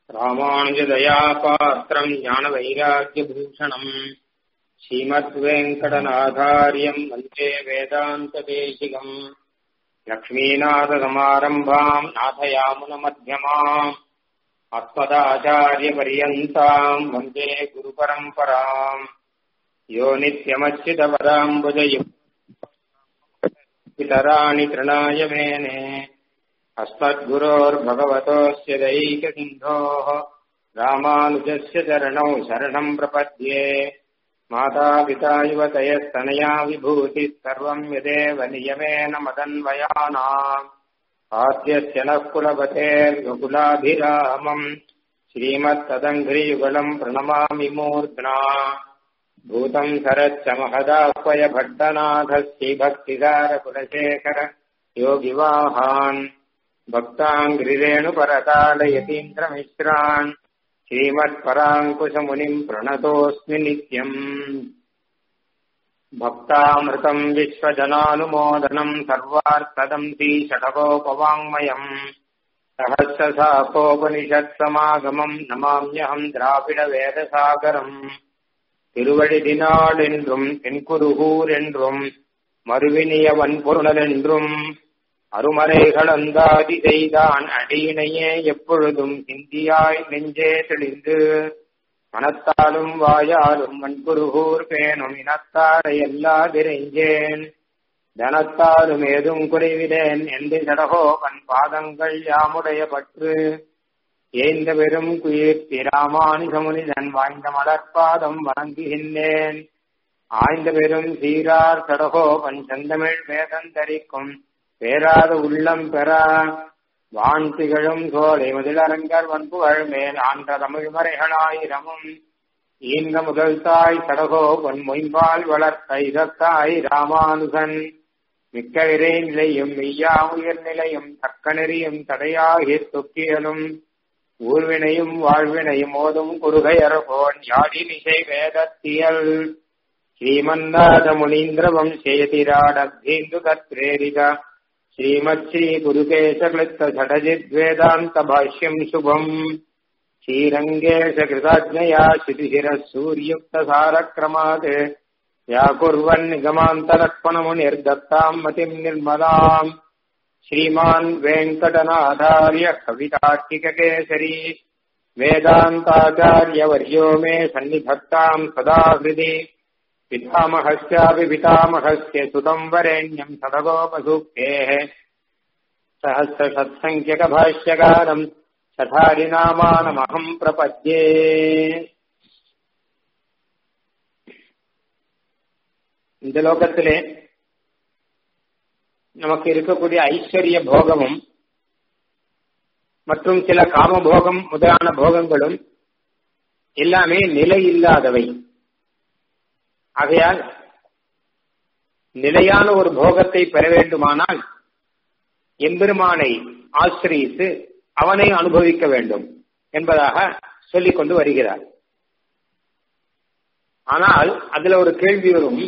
ராமானுஜதயாபாத்திரம் ஞானவைராக்கியபூஷணம் ஸ்ரீமத்வேங்கடநாதாரியம் வந்தே வேதாந்ததேசிகம் லக்ஷ்மீநாதசமாரம்பாம் நாथयामुनमध्यमाम् अस्मदाचार्यपर्यन्ताम् वन्दे गुरुपरम्पराम् यो नित्यमच्युतपदाम्बुजयुतराणि तृणाय मेने अस्मद्गुरोर्भगवतोऽस्य दैकसिन्धोः रामानुजस्य चरणौ शरणम् प्रपद्ये मातापिता युवतयस्तनया विभूतिः सर्वम् यदेव नियमेन मदन्वयानाम् आद्यस्य नः कुलपतेर्गकुलाभिरामम् श्रीमत्तदङ्घ्रियुगलम् प्रणमामि मूर्ध्ना भूतम् सरच्च महदाह्वय भट्टनाथः श्रीभक्तिसारकुलशेखर योगिवाहान् भक्ताङ्घ्रिरेणुपरतालयतीन्द्रमिश्रान् श्रीमत्पराङ्कुशमुनिम् प्रणतोऽस्मि नित्यम् भक्तामृतम् विश्वजनानुमोदनम् सर्वार्थदम् श्रीषडकोपवाङ्मयम् सहस्रशाखोपनिषत्समागमम् नमाम्यहम् द्राविडवेदसागरम् திருவழிதினாளென்றும் தென்குருகூர் என்றும் மறுவினியவன் பொருணலென்றும் அருமறைகள் அந்தாதி செய்தான் அடியினையே எப்பொழுதும் சிந்தியாய் நெஞ்சே தெளிந்து மனத்தாலும் வாயாலும் வன்குருகூர் பேணும் இனத்தாரை எல்லாதிரைஞ்சேன் தனத்தாலும் ஏதும் குறைவிலேன் என்று சடகோபன் பாதங்கள் யாமுடைய பற்று ஏந்த பெரும் குயிர்த்தி ராமானுஜமுனிதன் வாய்ந்த மலர்பாதம் வணங்குகின்றேன் ஆய்ந்த பெரும் சீரார் சடகோபன் செந்தமிழ் வேதந்தரிக்கும் பேராத உள்ளம் பெற வான் திகழும் சோலை முதலரங்கர் வன்புகழ் மேல் ஆன்ற தமிழ் மறைகளாயிரமும் ஈந்த முதல் தாய் சடகோ பொன் மொய்பால் வளர்த்த இதத்தாய் ராமானுகன் மிக்க இறை நிலையும் மெய்யா உயர் நிலையும் தக்க நெறியும் தடையாகி தொக்கியலும் ஊர்வினையும் வாழ்வினையும் ஓதும் குருகையர்கோன் யாழினிசை வேதத்தியல் ஸ்ரீமன்னாத முனீந்திர வம்சேதிராடபீந்து தத்ரேரித श्रीमच्छ्री गुरुकेशकृत्त झटजिद्वेदान्त भाष्यम् शुभम् श्रीरङ्गेशकृताज्ञया शितिशिरः सूर्युक्तसारक्रमात् व्याकुर्वन् निगमान्तलक्ष्मणमुनिर्दत्ताम् मतिम् निर्मलाम् श्रीमान् वेङ्कटनाथार्य कवितार्किककेसरी वेदान्ताचार्यवर्यो मे सन्निधत्ताम् सदा हृदि पितामहस्यापि पितामहस्य सुतम् वरेण्यम् सदगोपसूक्तेः सहस्रषत्सङ्ख्यकभाष्यकारम् சதாரிநாமானமகம் பிரபத்யே இந்த லோகத்திலே நமக்கு இருக்கக்கூடிய ஐஸ்வர்ய போகமும் மற்றும் சில காமபோகம் முதலான போகங்களும் எல்லாமே நிலை இல்லாதவை ஆகையால் நிலையான ஒரு போகத்தை பெற வேண்டுமானால் எம்பெருமானை ஆசிரியித்து அவனை அனுபவிக்க வேண்டும் என்பதாக சொல்லிக் கொண்டு வருகிறார் ஆனால் அதுல ஒரு கேள்வி வரும்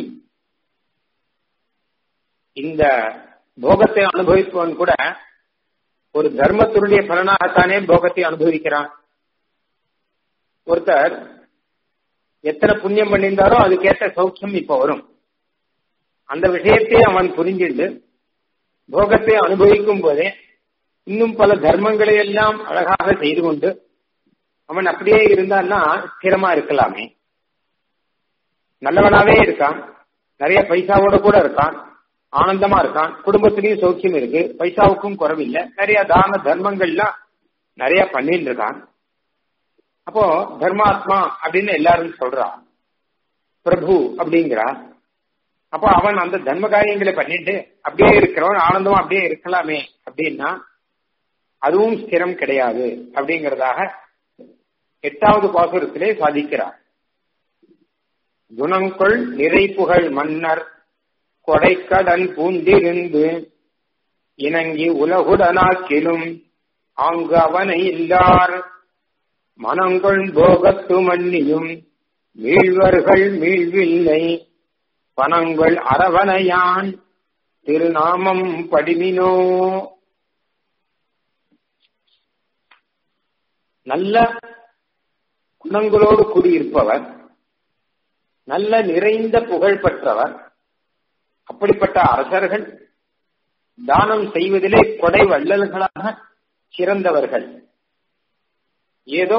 இந்த போகத்தை அனுபவிப்பவன் கூட ஒரு தர்மத்தினுடைய பலனாகத்தானே போகத்தை அனுபவிக்கிறான் ஒருத்தர் எத்தனை புண்ணியம் பண்ணியிருந்தாரோ அதுக்கேற்ற சௌக்கியம் இப்ப வரும் அந்த விஷயத்தை அவன் புரிஞ்சிட்டு போகத்தை அனுபவிக்கும் போதே இன்னும் பல தர்மங்களை எல்லாம் அழகாக செய்து கொண்டு அவன் அப்படியே இருந்தான்னா ஸ்திரமா இருக்கலாமே நல்லவனாவே இருக்கான் நிறைய பைசாவோட கூட இருக்கான் ஆனந்தமா இருக்கான் குடும்பத்திலையும் சௌக்கியம் இருக்கு பைசாவுக்கும் குறவில்லை நிறைய தான தர்மங்கள்லாம் நிறைய பண்ணிட்டு இருக்கான் அப்போ தர்மாத்மா அப்படின்னு எல்லாரும் சொல்றான் பிரபு அப்படிங்கிறா அப்போ அவன் அந்த தர்ம காரியங்களை பண்ணிட்டு அப்படியே இருக்கிறவன் ஆனந்தமா அப்படியே இருக்கலாமே அப்படின்னா அதுவும் ஸ்திரம் கிடையாது அப்படிங்கிறதாக எட்டாவது பாசுரத்திலே சாதிக்கிறார் குணங்கொள் நிறைப்புகழ் மன்னர் கொடைக்கடன் பூந்திருந்து இணங்கி உலகுடனாக்கிலும் ஆங்கு அவனை இல்லார் மனங்கொள் போகத்து மன்னியும் மீழ்வர்கள் மீழ்வில்லை பனங்கள் அரவணையான் திருநாமம் படிமினோ நல்ல குணங்களோடு கூடியிருப்பவர் நல்ல நிறைந்த புகழ் பெற்றவர் அப்படிப்பட்ட அரசர்கள் தானம் செய்வதிலே கொடை வள்ளல்களாக சிறந்தவர்கள் ஏதோ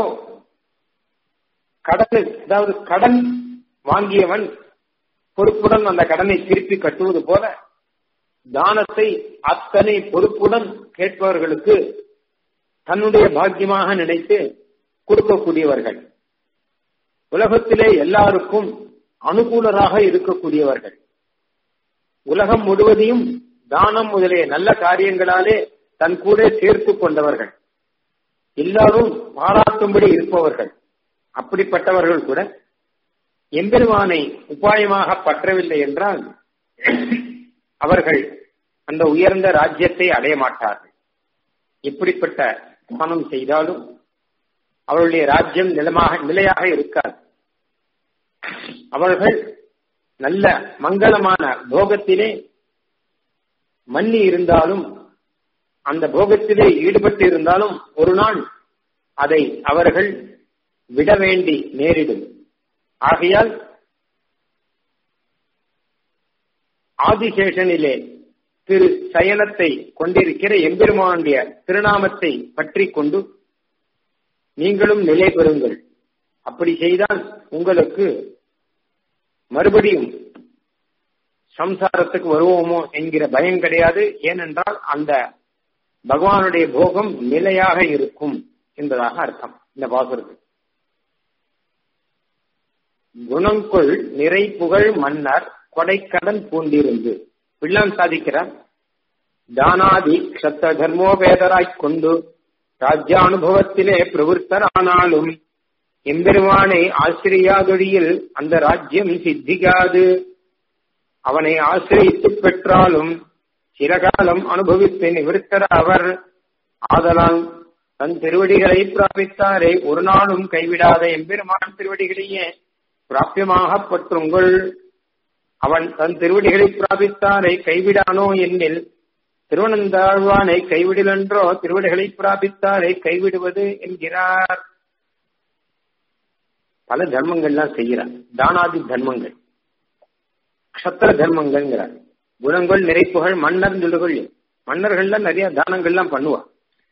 கடன் அதாவது கடன் வாங்கியவன் பொறுப்புடன் அந்த கடனை திருப்பி கட்டுவது போல தானத்தை அத்தனை பொறுப்புடன் கேட்பவர்களுக்கு தன்னுடைய பாக்கியமாக நினைத்து கொடுக்கக்கூடியவர்கள் உலகத்திலே எல்லாருக்கும் அனுகூலராக இருக்கக்கூடியவர்கள் உலகம் முழுவதையும் தானம் முதலிய நல்ல காரியங்களாலே தன் கூட சேர்த்து கொண்டவர்கள் எல்லாரும் பாராட்டும்படி இருப்பவர்கள் அப்படிப்பட்டவர்கள் கூட எம்பெருமானை உபாயமாக பற்றவில்லை என்றால் அவர்கள் அந்த உயர்ந்த ராஜ்யத்தை அடைய மாட்டார்கள் எப்படிப்பட்ட தானம் செய்தாலும் அவருடைய ராஜ்யம் நிலமாக நிலையாக இருக்காது அவர்கள் நல்ல மங்களமான போகத்திலே மன்னி இருந்தாலும் அந்த போகத்திலே ஈடுபட்டு இருந்தாலும் ஒரு நாள் அதை அவர்கள் விட வேண்டி நேரிடும் ஆகையால் ஆதிசேஷனிலே திரு சயனத்தை கொண்டிருக்கிற எம்பெருமானுடைய திருநாமத்தை பற்றி கொண்டு நீங்களும் நிலை பெறுங்கள் அப்படி செய்தால் உங்களுக்கு மறுபடியும் சம்சாரத்துக்கு வருவோமோ என்கிற பயம் கிடையாது ஏனென்றால் அந்த பகவானுடைய போகம் நிலையாக இருக்கும் என்பதாக அர்த்தம் இந்த பாசுரத்துக்கு குணங்கொள் நிறை புகழ் மன்னர் கொடைக்கடன் பூண்டிருந்து பிள்ளான் சாதிக்கிறார் தானாதி க்ஷத்த தர்மோபேதராய்க் கொண்டு ராஜ்யானுபவத்திலே பிரவருத்தரானாலும் எம்பெருமானை ஆசிரியாதொழியில் அந்த ராஜ்யம் சித்திக்காது அவனை ஆசிரியத்து பெற்றாலும் சிறகாலம் அனுபவித்து நிவிருத்தர் அவர் ஆதலால் தன் திருவடிகளை பிராபித்தாரே ஒரு நாளும் கைவிடாத எம்பெருமான் திருவடிகளையே பிராபியமாக பற்றுங்கள் அவன் தன் திருவடிகளை பிராபித்தாரை கைவிடானோ என்னில் திருவனந்தாழ்வானை கைவிடலென்றோ திருவடிகளை பிராபித்தாரை கைவிடுவது என்கிறார் பல தர்மங்கள்லாம் செய்கிறார் தானாதி தர்மங்கள் க்ஷத்திர தர்மங்கள்ங்கிறார் குணங்கள் நிறைப்புகள் மன்னர் சொல்லுகள் மன்னர்கள்லாம் நிறைய தானங்கள்லாம் பண்ணுவார்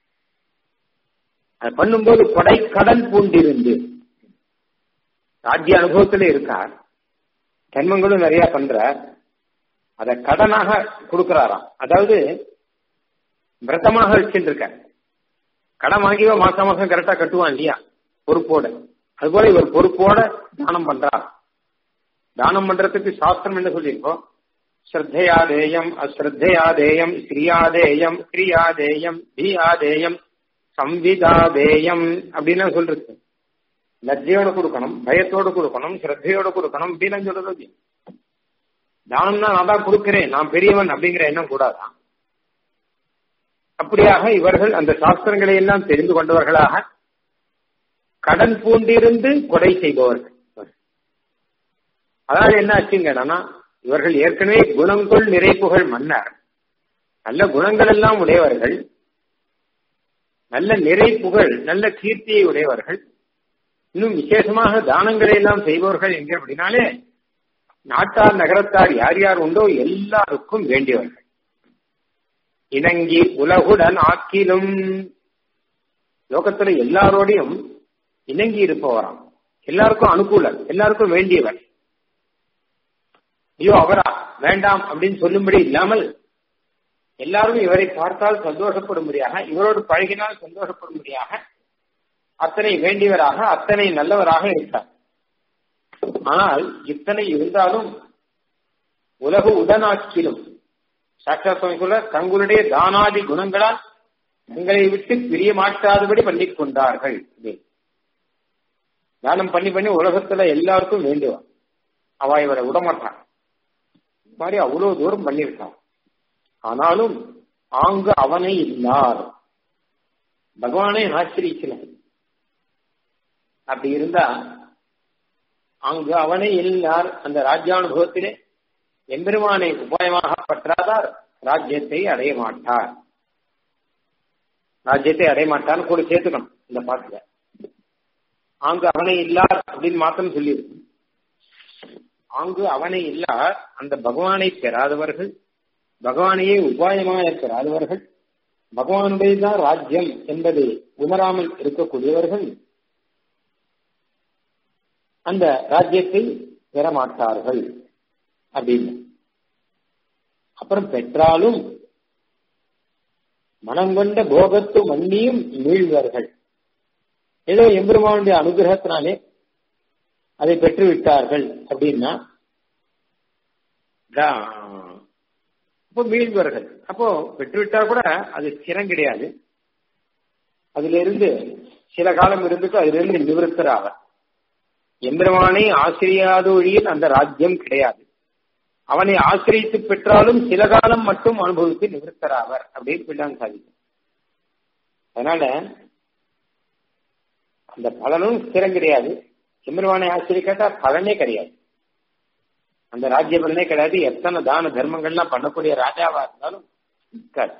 அது பண்ணும்போது கொடை கடன் பூண்டிருந்து ராஜ்ய அனுபவத்துல இருக்கார் தர்மங்களும் நிறைய பண்ற அத கடனாக கொடுக்கிறாராம் அதாவது விரதமாக வச்சுட்டு இருக்க கடன் வாங்கியோ மாசம் மாசம் கரெக்டா கட்டுவான் இல்லையா பொறுப்போட அதுபோல இவர் பொறுப்போட தானம் பண்றார் தானம் பண்றதுக்கு சாஸ்திரம் என்ன சொல்லியிருக்கோம் ஸ்ரத்தையாதேயம் அஸ்ரத்தையாதேயம் ஸ்ரீயாதேயம் கிரியாதேயம் தீயாதேயம் சம்விதாதேயம் அப்படின்னு சொல்றது லஜ்ஜையோட கொடுக்கணும் பயத்தோட கொடுக்கணும் ஸ்ரத்தையோட கொடுக்கணும் அப்படின்னு சொல்றது தானம்னா நான் தான் கொடுக்கிறேன் நான் பெரியவன் அப்படிங்கிற எண்ணம் கூடாதான் அப்படியாக இவர்கள் அந்த சாஸ்திரங்களை எல்லாம் தெரிந்து கொண்டவர்களாக கடன் பூண்டிருந்து கொடை செய்பவர்கள் அதாவது என்ன ஆச்சுங்கன்னா இவர்கள் ஏற்கனவே குணங்கொள் நிறைப்புகள் மன்னர் நல்ல குணங்கள் எல்லாம் உடையவர்கள் நல்ல நிறை புகழ் நல்ல கீர்த்தியை உடையவர்கள் இன்னும் விசேஷமாக தானங்களை எல்லாம் செய்பவர்கள் எங்க அப்படின்னாலே நாட்டார் நகரத்தார் யார் யார் உண்டோ எல்லாருக்கும் வேண்டியவர்கள் இணங்கி உலகுடன் ஆக்கிலும் லோகத்துல எல்லாரோடையும் இணங்கி இருப்பவராம் எல்லாருக்கும் அனுகூலம் எல்லாருக்கும் வேண்டியவர் ஐயோ அவரா வேண்டாம் அப்படின்னு சொல்லும்படி இல்லாமல் எல்லாரும் இவரை பார்த்தால் சந்தோஷப்படும்படியாக இவரோடு பழகினால் சந்தோஷப்படும்படியாக அத்தனை வேண்டியவராக அத்தனை நல்லவராக இருக்கிறார் ஆனால் இத்தனை இருந்தாலும் உலக உடனாக்கிலும் சாட்சாத் சொல்ல தங்களுடைய தானாதி குணங்களால் தங்களை விட்டு பிரிய மாட்டாதபடி பண்ணிக் கொண்டார்கள் தானம் பண்ணி பண்ணி உலகத்துல எல்லாருக்கும் வேண்டுவான் அவ இவரை விடமாட்டான் மாதிரி அவ்வளவு தூரம் பண்ணியிருக்கான் ஆனாலும் ஆங்கு அவனை இல்லார் பகவானே ஆச்சரிக்கல அப்படி இருந்தா அங்கு அவனை இல்லார் அந்த ராஜ்யானுபவத்திலே எம்பெருமானை உபாயமாக பற்றாதார் ராஜ்யத்தை அடைய மாட்டார் ராஜ்யத்தை அடைய மாட்டார்னு கூட சேர்த்துக்கணும் இந்த பாட்டுல ஆங்கு அவனை இல்லார் அப்படின்னு மாத்திரம் சொல்லியிருக்கு ஆங்கு அவனை இல்லார் அந்த பகவானை பெறாதவர்கள் பகவானையே உபாயமாக பெறாதவர்கள் பகவானுடைய தான் ராஜ்யம் என்பதை உணராமல் இருக்கக்கூடியவர்கள் அந்த ராஜ்யத்தை பெறமாட்டார்கள் அப்படின்னு அப்புறம் பெற்றாலும் மனங்கொண்ட போகத்து மன்னியும் மீழ்வார்கள் ஏதோ எம்பெருமானுடைய அனுகிரகத்தினாலே அதை பெற்று விட்டார்கள் அப்படின்னா அப்போ மீள்வார்கள் அப்போ பெற்றுவிட்டா கூட அது சிரம் கிடையாது அதுல இருந்து சில காலம் இருந்துட்டு அதுல இருந்து நிவர்த்தராக எம்பெருமானை ஆசிரியாத ஒழியில் அந்த ராஜ்யம் கிடையாது அவனை ஆசிரியத்து பெற்றாலும் சில காலம் மட்டும் அனுபவித்து நிவர்த்தராவர் அப்படின்னு பிள்ளான் சாதிக்கும் அதனால அந்த பலனும் ஸ்திரம் கிடையாது எம்பெருமானை ஆசிரியக்காட்டா பலனே கிடையாது அந்த ராஜ்ய பலனே கிடையாது எத்தனை தான தர்மங்கள்லாம் பண்ணக்கூடிய ராஜாவா இருந்தாலும் இருக்காது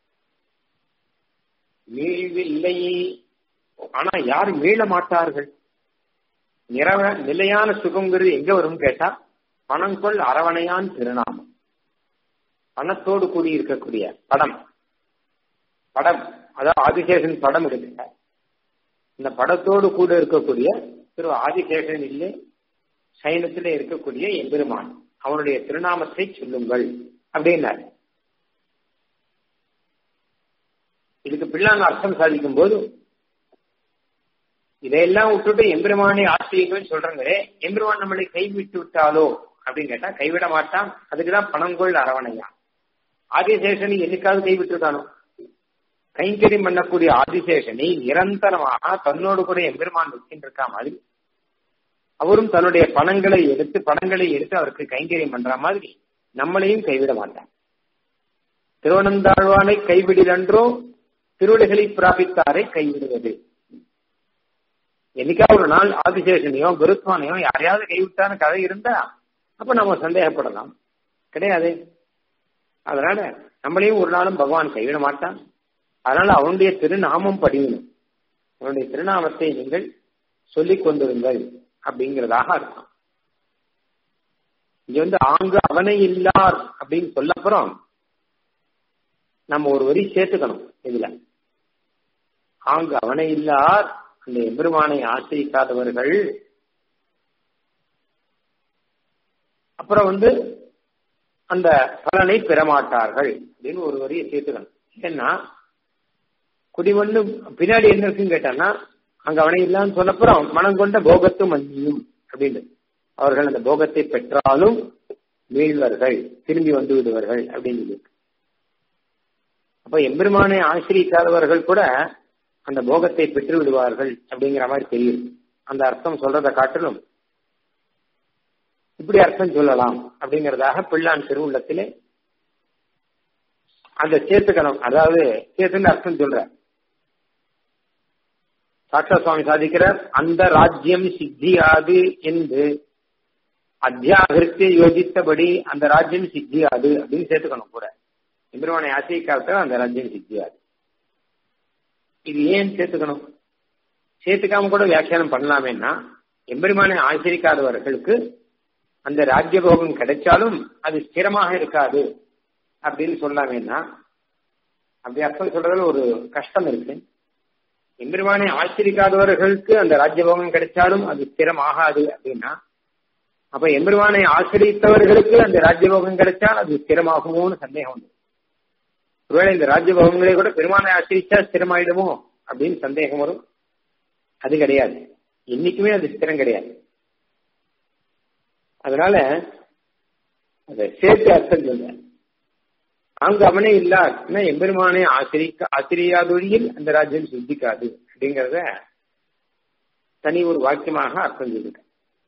மீழ்வில்லை ஆனா யாரும் மீள மாட்டார்கள் நிறவ நிலையான சுகங்கிறது எங்க வரும் கேட்டா பணங்கொள் அரவணையான் திருநாமம் பணத்தோடு கூடி இருக்கக்கூடிய படம் படம் அதாவது ஆதிசேஷன் படம் இருக்குங்க இந்த படத்தோடு கூட இருக்கக்கூடிய திரு ஆதிசேஷன் இல்லை சைனத்திலே இருக்கக்கூடிய எம்பெருமான் அவனுடைய திருநாமத்தை சொல்லுங்கள் அப்படின்னாரு இதுக்கு பிள்ளாங்க அர்த்தம் சாதிக்கும் போது இதையெல்லாம் விட்டுட்டு எம்பெருமானை ஆசிரியர்கள் சொல்றாங்களே எம்பெருமான் நம்மளை கைவிட்டு விட்டாலோ அப்படின்னு கேட்டா கைவிட மாட்டான் அதுக்குதான் பணங்கொள் அரவணையா ஆதிசேஷனை என்னைக்காவது கைவிட்டுருக்கானோ கைங்கரியம் பண்ணக்கூடிய ஆதிசேஷனை நிரந்தரமாக தன்னோடு கூட எம்பெருமான் வச்சுருக்கா மாதிரி அவரும் தன்னுடைய பணங்களை எடுத்து பணங்களை எடுத்து அவருக்கு கைங்கரியம் பண்ற மாதிரி நம்மளையும் கைவிட மாட்டான் திருவனந்தாழ்வானை கைவிடிலன்றோ திருவிடைகளை பிராபித்தாரை கைவிடுவது என்னைக்கா ஒரு நாள் ஆதிசேஷனையோ குருத்வானையோ யாரையாவது கைவிட்டான கதை இருந்தா அப்ப நம்ம சந்தேகப்படலாம் கிடையாது அதனால நம்மளையும் ஒரு நாளும் பகவான் கைவிட மாட்டான் அதனால அவனுடைய திருநாமம் படிக்கணும் அவனுடைய திருநாமத்தை நீங்கள் சொல்லிக் கொண்டிருங்கள் அப்படிங்கிறதாக அர்த்தம் இங்க வந்து ஆங்கு அவனை இல்லார் அப்படின்னு சொல்லப்புறம் நம்ம ஒரு வரி சேர்த்துக்கணும் இதுல ஆங்கு அவனை இல்லார் அந்த எம்பெருமானை ஆசிரிக்காதவர்கள் அப்புறம் வந்து அந்த பலனை பெறமாட்டார்கள் அப்படின்னு ஒரு வரியை சேர்த்துக்கணும் ஏன்னா குடிமண்ணு பின்னாடி என்ன இருக்குன்னு கேட்டான்னா அங்க அவனை இல்லான்னு சொல்லப்புறம் மனம் கொண்ட போகத்து மன்னியும் அப்படின்னு அவர்கள் அந்த போகத்தை பெற்றாலும் மீள்வர்கள் திரும்பி வந்து விடுவார்கள் அப்படின்னு அப்ப எம்பெருமானை ஆசிரிக்காதவர்கள் கூட அந்த போகத்தை பெற்று விடுவார்கள் அப்படிங்கிற மாதிரி தெரியும் அந்த அர்த்தம் சொல்றதை காட்டிலும் இப்படி அர்த்தம் சொல்லலாம் அப்படிங்கறதாக பிள்ளான் திருவுள்ளத்திலே அந்த சேர்த்துக்கணும் அதாவது சேர்த்துன்னு அர்த்தம் சொல்ற சாட்சா சுவாமி சாதிக்கிறார் அந்த ராஜ்யம் சித்தியாது என்று அத்தியாகிருத்தை யோசித்தபடி அந்த ராஜ்யம் சித்தியாது அப்படின்னு சேர்த்துக்கணும் கூட எம்பெருமானை ஆசிரிக்காத அந்த ராஜ்யம் சித்தியாது இது ஏன் சேர்த்துக்கணும் சேர்த்துக்காம கூட வியாக்கியானம் பண்ணலாமேன்னா எம்பெருமானை ஆசிரிக்காதவர்களுக்கு அந்த ராஜ்யபோகம் கிடைச்சாலும் அது ஸ்திரமாக இருக்காது அப்படின்னு சொல்லாமேன்னா அப்படி அர்த்தம் சொல்றதுல ஒரு கஷ்டம் இருக்கு எம்பெருமானை ஆசிரிக்காதவர்களுக்கு அந்த ராஜ்யபோகம் கிடைச்சாலும் அது ஸ்திரம் ஆகாது அப்படின்னா அப்ப எம்பெருமானை ஆசிரியத்தவர்களுக்கு அந்த ராஜ்யபோகம் கிடைச்சால் அது ஸ்திரமாகுமோன்னு சந்தேகம் உண்டு ஒருவேளை இந்த ராஜ்யபோகங்களே கூட பெருமானை ஆசிரிச்சா ஸ்திரமாயிடுமோ அப்படின்னு சந்தேகம் வரும் அது கிடையாது என்னைக்குமே அது ஸ்திரம் கிடையாது அதனால அதை சேர்த்து அர்த்தம் சொல்ல அங்கு அவனே இல்லாருன்னா எம்பெருமானை ஆசிரிக்க ஆசிரியாதொழியில் அந்த ராஜ்யம் சித்திக்காது அப்படிங்கறத தனி ஒரு வாக்கியமாக அர்த்தம் சொல்லிருக்க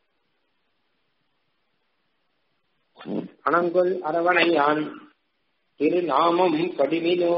அணங்கொள் அரவணையான் திருநாமம் படிமினோ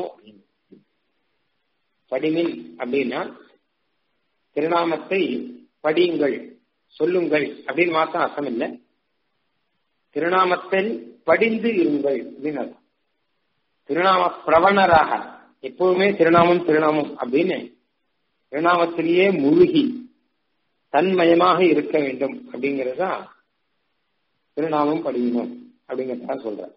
படிமின் அப்படின்னா திருநாமத்தை படியுங்கள் சொல்லுங்கள் அப்படின்னு மாத்தம் அர்த்தம் இல்லை திருநாமத்தில் படிந்து இருங்கள் அப்படின்னு அர்த்தம் திருநாம பிரவணராக எப்பவுமே திருநாமம் திருநாமம் அப்படின்னு திருநாமத்திலேயே முழுகி தன்மயமாக இருக்க வேண்டும் அப்படிங்கிறது தான் திருநாமம் படிக்கணும் அப்படிங்கிறத சொல்ற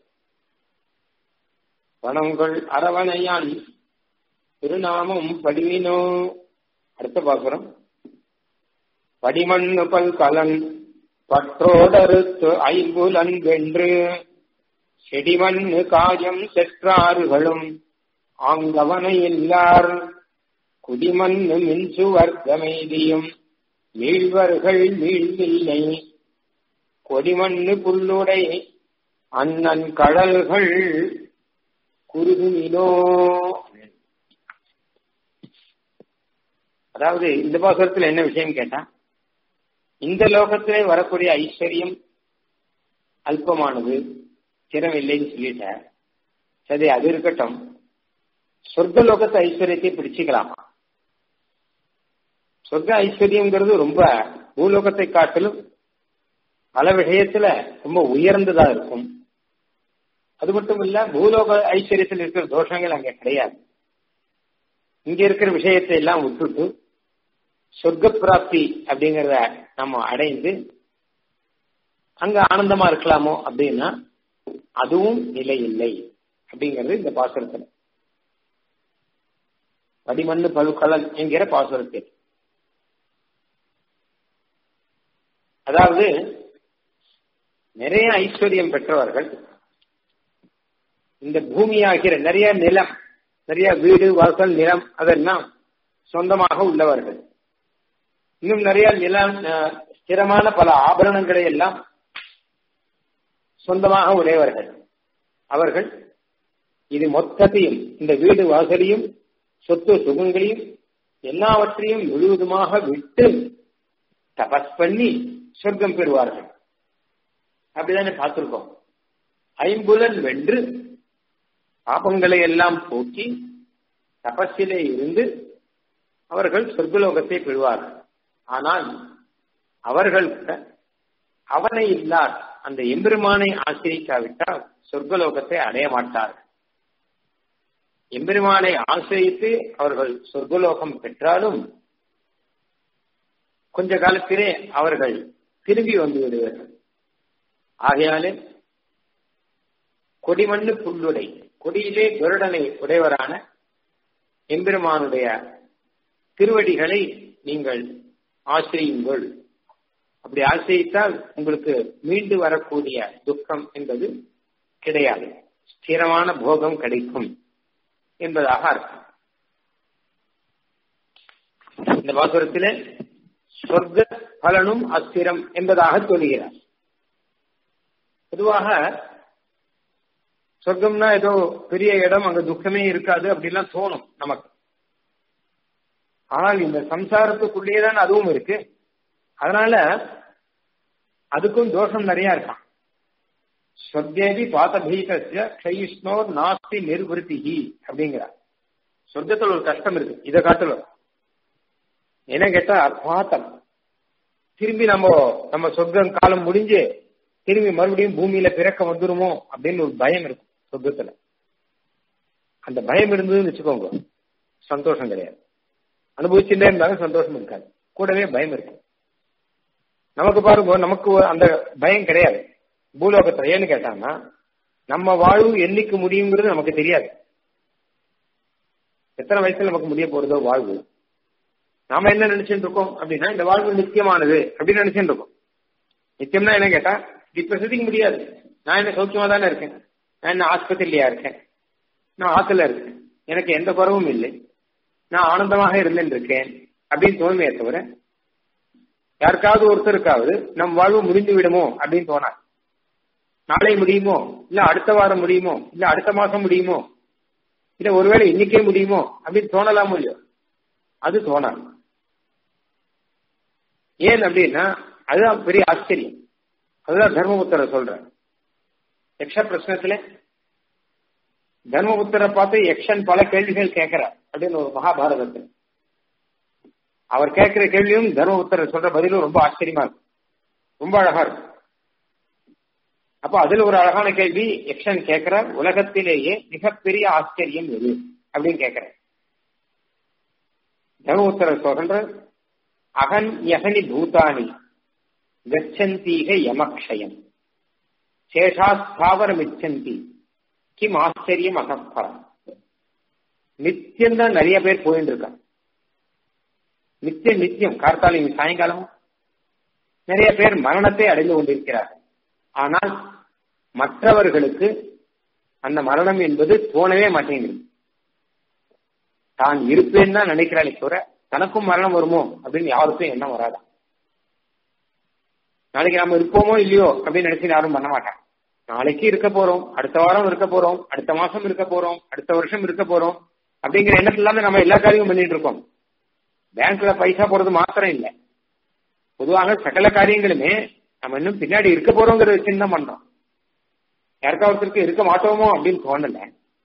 வனங்கள் அரவணையான் திருநாமம் படிவினோ அடுத்த பாசுரம் படிமண்ணு பல் கலன் பற்றோடறுத்து ஐம்புலன் வென்று செடிமண்ணு காயம் செற்றாறுகளும் ஆங்கவனை இல்லார் குடிமண்ணு மின்சுவர்க்கமெய்தியும் மீழ்வர்கள் மீழ்வில்லை கொடிமண்ணு புல்லுடை அண்ணன் கடல்கள் குருகுமினோ அதாவது இந்த பாசுரத்துல என்ன விஷயம் கேட்டா இந்த லோகத்திலே வரக்கூடிய ஐஸ்வர்யம் அல்பமானது திறமில்லைன்னு சொல்லிட்ட சரி அது இருக்கட்டும் சொர்க்க லோகத்து ஐஸ்வர்யத்தை பிடிச்சுக்கலாமா சொர்க்க ஐஸ்வர்யம்ங்கிறது ரொம்ப பூலோகத்தை காட்டிலும் பல விஷயத்துல ரொம்ப உயர்ந்ததா இருக்கும் அது மட்டும் இல்ல பூலோக ஐஸ்வர்யத்தில் இருக்கிற தோஷங்கள் அங்க கிடையாது இங்க இருக்கிற விஷயத்தை எல்லாம் விட்டுட்டு சொர்க்க பிராப்தி அப்படிங்கறத நம்ம அடைந்து அங்க ஆனந்தமா இருக்கலாமோ அப்படின்னா அதுவும் நிலை இல்லை அப்படிங்கிறது இந்த பாசுரத்துல படிமண்ணு பழுக்கலன் என்கிற பாசுரத்தில் அதாவது நிறைய ஐஸ்வர்யம் பெற்றவர்கள் இந்த பூமியாகிற நிறைய நிலம் நிறைய வீடு வாசல் நிலம் அதெல்லாம் சொந்தமாக உள்ளவர்கள் இன்னும் நிறைய நிலம் ஸ்திரமான பல ஆபரணங்களை எல்லாம் சொந்தமாக உடையவர்கள் அவர்கள் இது மொத்தத்தையும் இந்த வீடு வாசலையும் சொத்து சுகங்களையும் எல்லாவற்றையும் முழுவதுமாக விட்டு தபஸ் பண்ணி சொர்க்கம் பெறுவார்கள் அப்படிதானே பார்த்திருக்கோம் ஐம்புலன் வென்று பாபங்களை எல்லாம் போக்கி தபஸிலே இருந்து அவர்கள் சொர்க்கலோகத்தை பெறுவார்கள் ஆனால் அவர்கள் கூட அவனை இல்லார் அந்த எம்பெருமானை ஆசிரிக்காவிட்டால் சொர்க்கலோகத்தை அடைய மாட்டார்கள் எம்பெருமானை ஆசிரியித்து அவர்கள் சொர்க்கலோகம் பெற்றாலும் கொஞ்ச காலத்திலே அவர்கள் திரும்பி வந்து விடுவார்கள் ஆகையாலே கொடிமண்ணு புல்லுடை கொடியிலே கருடனை உடையவரான எம்பெருமானுடைய திருவடிகளை நீங்கள் ஆசிரியுங்கள் அப்படி ஆசிரியித்தால் உங்களுக்கு மீண்டு வரக்கூடிய துக்கம் என்பது கிடையாது ஸ்திரமான போகம் கிடைக்கும் என்பதாக அர்த்தம் இந்த பாசுரத்திலே சொர்க்க பலனும் அஸ்திரம் என்பதாக சொல்லுகிறார் பொதுவாக சொர்க்கம்னா ஏதோ பெரிய இடம் அங்க துக்கமே இருக்காது அப்படிலாம் தோணும் நமக்கு ஆனால் இந்த சம்சாரத்துக்குள்ளேயே தான் அதுவும் இருக்கு அதனால அதுக்கும் தோஷம் நிறைய இருக்கான் சொர்க்கேதி பாத்தபீகசிய க்ஷயிஷ்ணோர் நாஸ்தி நிர்வൃத்திஹி அப்படிங்கிறார் சொர்க்கத்தில் ஒரு கஷ்டம் இருக்கு இதை காட்டல என்ன கேட்டா பாத்தம் திரும்பி நம்ம நம்ம சொர்க்கம் காலம் முடிஞ்சு திரும்பி மறுபடியும் பூமியில பிறக்க வந்துருமோ அப்படின்னு ஒரு பயம் இருக்கும் சொர்க்கத்துல அந்த பயம் இருந்ததுன்னு வச்சுக்கோங்க சந்தோஷம் கிடையாது அனுபவிச்சுட்டே இருந்தாலும் சந்தோஷம் இருக்காது கூடவே பயம் இருக்கு நமக்கு பாருங்க நமக்கு அந்த பயம் கிடையாது பூலோகத்துல ஏன்னு கேட்டாங்கன்னா நம்ம வாழ்வு என்னைக்கு முடியுங்கிறது நமக்கு தெரியாது எத்தனை வயசுல நமக்கு முடிய போறதோ வாழ்வு நாம என்ன நினைச்சுட்டு இருக்கோம் அப்படின்னா இந்த வாழ்வு நித்தியமானது அப்படின்னு நினைச்சுட்டு இருக்கோம் நித்தியம்னா என்ன கேட்டா இப்ப சிதிக்க முடியாது நான் என்ன சௌக்கியமா தானே இருக்கேன் நான் என்ன ஆஸ்பத்திரியா இருக்கேன் நான் ஆத்துல இருக்கேன் எனக்கு எந்த குறவும் இல்லை நான் ஆனந்தமாக இருந்துட்டு இருக்கேன் அப்படின்னு தோணுமே தவிர யாருக்காவது ஒருத்தருக்காவது நம் வாழ்வு முடிந்து விடுமோ அப்படின்னு தோணாது நாளை முடியுமோ இல்ல அடுத்த வாரம் முடியுமோ இல்ல அடுத்த மாசம் முடியுமோ இல்ல ஒருவேளை இன்னைக்கே முடியுமோ அப்படின்னு தோணலாமோ இல்லையோ அது தோணாது ஏன் அப்படின்னா அதுதான் பெரிய ஆச்சரியம் அதுதான் தர்மபுத்தரை சொல்ற யக்ஷ பிரச்சனத்துல தர்மபுத்தரை பார்த்து யக்ஷன் பல கேள்விகள் கேட்கிறார் அப்படின்னு ஒரு மகாபாரதத்தில் அவர் கேட்கிற கேள்வியும் தர்மபுத்தர் சொல்ற பதிலும் ரொம்ப ஆச்சரியமா இருக்கும் ரொம்ப அழகா இருக்கும் அப்ப அதுல ஒரு அழகான கேள்வி யக்ஷன் கேட்கிறார் உலகத்திலேயே மிகப்பெரிய ஆச்சரியம் எது அப்படின்னு கேட்கிறார் தர்மபுத்தர் சொல்ற அகன் யகனி பூதானி கச்சந்தீக யமக்ஷயம் சேஷாஸ்தாவரமிச்சந்தி கிம் ஆச்சரியம் அகப்பரம் நித்தியம்தான் நிறைய பேர் போயிட்டு இருக்காங்க நித்தியம் நித்தியம் கார்த்தாலையும் சாயங்காலமும் நிறைய பேர் மரணத்தை அடைந்து கொண்டிருக்கிறார்கள் ஆனால் மற்றவர்களுக்கு அந்த மரணம் என்பது தோணவே மாட்டேங்குது தான் இருப்பேன்னு தான் நினைக்கிறாளே தவிர தனக்கும் மரணம் வருமோ அப்படின்னு யாருக்கும் எண்ணம் வராதா நாளைக்கு நாம இருப்போமோ இல்லையோ அப்படின்னு நினைச்சு யாரும் பண்ண மாட்டாங்க நாளைக்கு இருக்க போறோம் அடுத்த வாரம் இருக்க போறோம் அடுத்த மாசம் இருக்க போறோம் அடுத்த வருஷம் இருக்க போறோம் அப்படிங்கிற எண்ணத்துல தான் நம்ம எல்லா காரியமும் பண்ணிட்டு இருக்கோம் பேங்க்ல பைசா போறது மாத்திரம் இல்லை பொதுவாக சகல காரியங்களுமே நம்ம இன்னும் பின்னாடி இருக்க போறோங்கிறத வச்சுன்னு தான் பண்றோம் யாருக்கா ஒருத்தருக்கு இருக்க மாட்டோமோ அப்படின்னு தோணல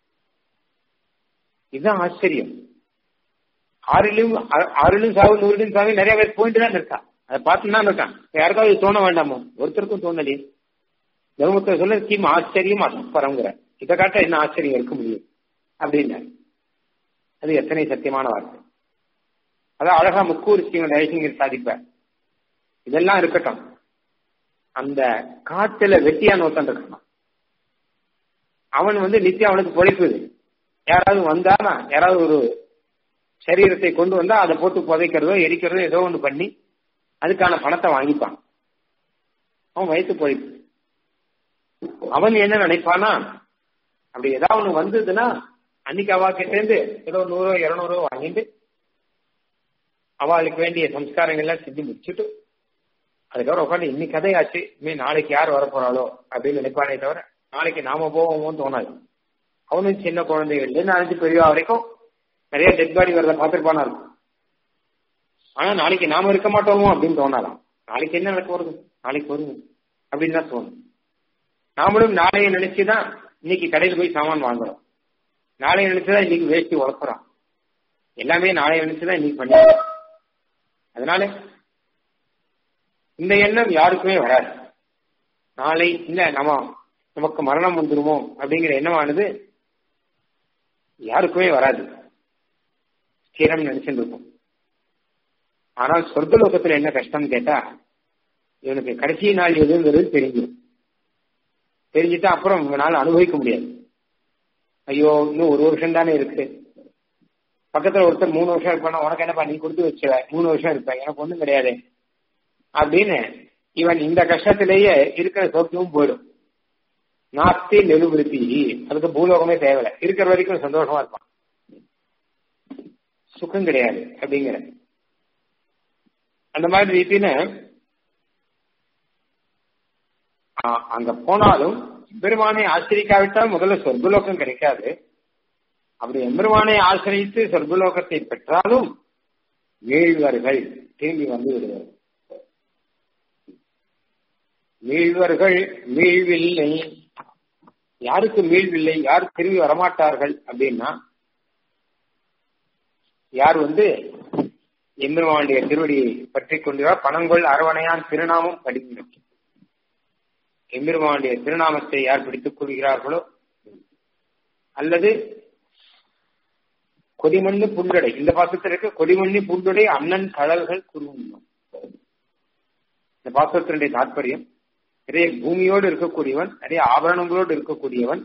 இதுதான் ஆச்சரியம் ஆறிலும் ஆறிலும் சாவு நூறிலும் சாவு நிறைய பேர் போயிட்டு தான் இருக்கா அதை பார்த்து தான் இருக்கான் யாருக்காவது தோண வேண்டாமோ ஒருத்தருக்கும் தோணலையே தர்மத்தை சொல்ல கிம் ஆச்சரியம் அசப்பரங்கிற இதை காட்ட என்ன ஆச்சரியம் இருக்க முடியும் அப்படின்னு அது எத்தனை சத்தியமான வார்த்தை அதான் அழகா முக்கூர் ஸ்ரீமன் ஜெயசிங்கர் சாதிப்பார் இதெல்லாம் இருக்கட்டும் அந்த காட்டுல வெட்டியான ஒருத்தன் இருக்கான் அவன் வந்து நித்தியம் அவனுக்கு பொழைப்புது யாராவது வந்தானா யாராவது ஒரு சரீரத்தை கொண்டு வந்தா அதை போட்டு புதைக்கிறதோ எரிக்கிறதோ ஏதோ ஒன்று பண்ணி அதுக்கான பணத்தை வாங்கிப்பான் அவன் வயிற்று பொழைப்பு அவன் என்ன நினைப்பானா அப்படி ஏதாவது ஒன்று வந்ததுன்னா அன்னைக்கு அவா கிட்ட இருந்து ஏதோ நூறோ இருநூறோ வாங்கிட்டு அவளுக்கு வேண்டிய சம்ஸ்காரங்கள்லாம் செஞ்சு முடிச்சுட்டு அதுக்கப்புறம் உட்காந்து இன்னைக்கு கதையாச்சு இனிமே நாளைக்கு யார் வர போறாளோ அப்படின்னு நினைப்பானே தவிர நாளைக்கு நாம போவோமோன்னு தோணாது அவனும் சின்ன குழந்தைகள்ல அஞ்சு பெரியவா வரைக்கும் நிறைய டெட் பாடி வரத பார்த்துருப்பானா இருக்கும் ஆனா நாளைக்கு நாம இருக்க மாட்டோமோ அப்படின்னு தோணலாம் நாளைக்கு என்ன நடக்க வருது நாளைக்கு வருது அப்படின்னு தான் தோணும் நாமளும் நாளைய நினைச்சுதான் இன்னைக்கு கடையில் போய் சாமான் வாங்குறோம் நாளைய நினைச்சுதான் இன்னைக்கு வேஷ்டி உழப்புறோம் எல்லாமே நாளைய நினைச்சுதான் இன்னைக்கு பண்ணி அதனால இந்த எண்ணம் யாருக்குமே வராது நாளை இல்ல நம்ம நமக்கு மரணம் வந்துருமோ அப்படிங்கிற எண்ணமானது யாருக்குமே வராது ஸ்திரம் நினைச்சுட்டு இருக்கும் ஆனால் சொர்க்கலோகத்துல என்ன கஷ்டம் கேட்டா இவனுக்கு கடைசி நாள் எதுங்கிறது தெரிஞ்சிடும் தெரிஞ்சுட்டா அப்புறம் இவனால அனுபவிக்க முடியாது ஐயோ இன்னும் ஒரு வருஷம் தானே இருக்கு பக்கத்துல ஒருத்தர் மூணு வருஷம் இருப்பானா உனக்கு என்னப்பா நீ கொடுத்து வச்சுவ மூணு வருஷம் இருப்ப எனக்கு ஒண்ணும் கிடையாது அப்படின்னு இவன் இந்த கஷ்டத்திலேயே இருக்கிற சோக்கியமும் போயிடும் நாஸ்தி நெலுவிருத்தி அதுக்கு பூலோகமே தேவையில்லை இருக்கிற வரைக்கும் சந்தோஷமா இருப்பான் சுகம் கிடையாது அப்படிங்கிற அந்த மாதிரி ரீதியில அங்க போனாலும் எம்பெருமானை ஆசிரிக்காவிட்டால் முதல்ல சொர்க்கலோகம் கிடைக்காது அப்படி எம்பெருமானை ஆசிரித்து சொர்க்கலோகத்தை பெற்றாலும் வீழ்வர்கள் திரும்பி வந்து விடுவார்கள் மீழ்வர்கள் மீழ்வில்லை யாருக்கு மீழ்வில்லை யார் திரும்பி வரமாட்டார்கள் அப்படின்னா யார் வந்து எம்பெருமானுடைய திருவடியை பற்றி கொண்டுவார் பணங்கொள் அரவணையான் திருநாமம் படிக்கணும் எம்பெருமானுடைய திருநாமத்தை யார் பிடித்துக் கொள்கிறார்களோ அல்லது கொடிமண்ணு புண்டடை இந்த பாசத்தில் இருக்க கொடிமண்ணு புண்டடை அண்ணன் கடல்கள் குறுமுன்னும் இந்த பாசத்தினுடைய தாற்பயம் நிறைய பூமியோடு இருக்கக்கூடியவன் நிறைய ஆபரணங்களோடு இருக்கக்கூடியவன்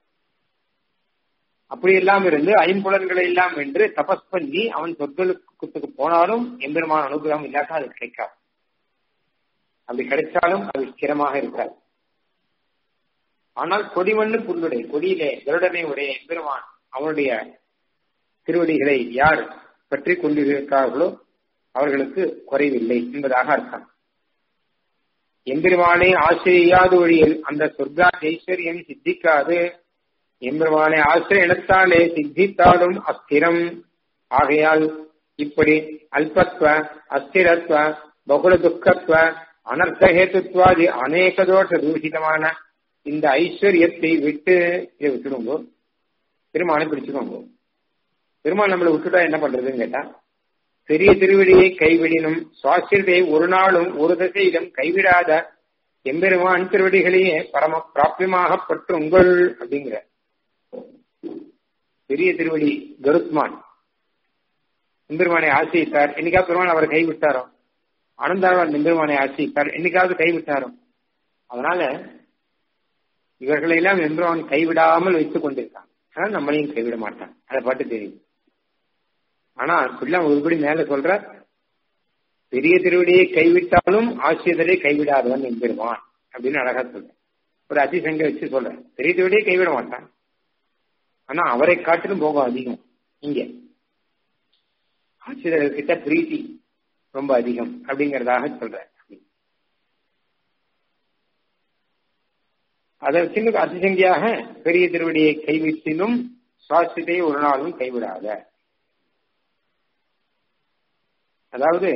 அப்படி எல்லாம் இருந்து ஐம்புலன்களை எல்லாம் வென்று தபஸ் பண்ணி அவன் சொற்களுக்கு போனாலும் எம்பெருமான அனுகிரகம் இல்லாட்டா அது கிடைக்காது அப்படி கிடைச்சாலும் அது ஸ்திரமாக இருக்காது ஆனால் கொடிமண்ணு புல்லுடை கொடியிலே கருடனை உடைய எம்பெருமான் அவனுடைய திருவடிகளை யார் பற்றி கொண்டிருக்கிறார்களோ அவர்களுக்கு குறைவில்லை என்பதாக அர்த்தம் எம்பெருமானை ஆசிரியாத வழியில் அந்த சொர்க்கா ஐஸ்வர்யம் சித்திக்காது எம்பெருமானை ஆசிரியத்தாலே சித்தித்தாலும் அஸ்திரம் ஆகையால் இப்படி அல்பத்வ அஸ்திரத்வ பகுல துக்கத்வ அனர்த்தஹேத்துவாதி அநேக தோஷ தூஷிதமான இந்த ஐஸ்வர்யத்தை விட்டு இதை விட்டுடுங்கோ பெருமானை பிடிச்சுக்கோங்க பெருமாள் நம்மளை விட்டுட்டா என்ன பண்றதுன்னு கேட்டா பெரிய திருவடியை கைவிடினும் சுவாசியத்தை ஒரு நாளும் ஒரு திசையிலும் கைவிடாத எம்பெருமான் திருவடிகளையே பரம பிராபியமாக பற்றுங்கள் அப்படிங்கிற பெரிய திருவடி கருத்மான் எம்பெருமானை ஆசிரித்தார் என்னைக்கா பெருமான் அவரை கைவிட்டாரோ ஆனந்தாழ்வார் எம்பெருமானை ஆசிரித்தார் என்னைக்காவது கைவிட்டாரோ அதனால இவர்களை எல்லாம் எம்பெருமான் கைவிடாமல் வைத்துக் கொண்டிருக்கான் ஆனால் நம்மளையும் கைவிட மாட்டான் அதை பாட்டு தெரியும் ஆனா பிள்ளை ஒருபடி மேல சொல்ற பெரிய திருவடியை கைவிட்டாலும் ஆசிரியரை கைவிடாதவன் எம்பெருமான் அப்படின்னு அழகா சொல்ற ஒரு அதிசங்க வச்சு சொல்றேன் பெரிய திருவடியை கைவிட மாட்டான் ஆனா அவரை காட்டிலும் போகும் அதிகம் இங்க ஆசிரியர்கிட்ட பிரீத்தி ரொம்ப அதிகம் அப்படிங்கறதாக சொல்ற அதை சின்ன அதிசங்கியாக பெரிய திருவடியை கைவிட்டினும் சுவாசித்தை ஒரு நாளும் கைவிடாத அதாவது